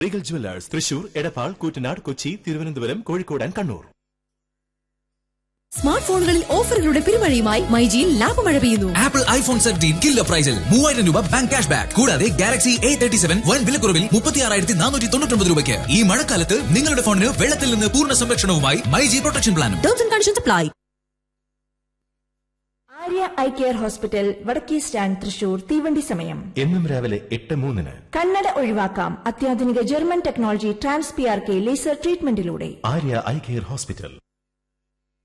Regal Jewellers Thrissur Edappal Koottanad Kochi Thiruvananthapuram Kozhikode and Kannur smart ഫോണുകളിൽ ഓഫറുകളുടെ പെരുമഴയുമായി മൈജിയിൽ ലാഭമഴ പെയ്യുന്നു ആപ്പിൾ ഐഫോൺ സെവൻറ്റീൻ കില്ലോ പ്രൈസിൽ മൂവായിരം രൂപ ബാങ്ക് ക്യാഷ് ബാക്ക് കൂടാതെ ഗാലക്സി എ തേർട്ടി സെവൻ വൻ വിലക്കുറവിൽ മുപ്പത്തി ആറായിരത്തി നാനൂറ്റി തൊണ്ണൂറ്റി രൂപയ്ക്ക് ഈ മഴക്കാലത്ത് നിങ്ങളുടെ ഫോണിന് വെള്ളത്തിൽ നിന്ന് പൂർണ്ണ സംരക്ഷണവുമായി മൈജി പ്രൊട്ടക്ഷൻ പ്ലാനും terms and conditions apply Arya eye care hospital വടക്കേ സ്റ്റാൻഡ് തൃശൂർ തീവണ്ടി സമയം എന്നും രാവിലെ എട്ട് മൂന്നിന് കണ്ണട ഒഴിവാക്കാം അത്യാധുനിക German technology trans P R K laser ട്രീറ്റ്മെന്റിലൂടെ ആര്യ ഐ കെയർ ഹോസ്പിറ്റൽ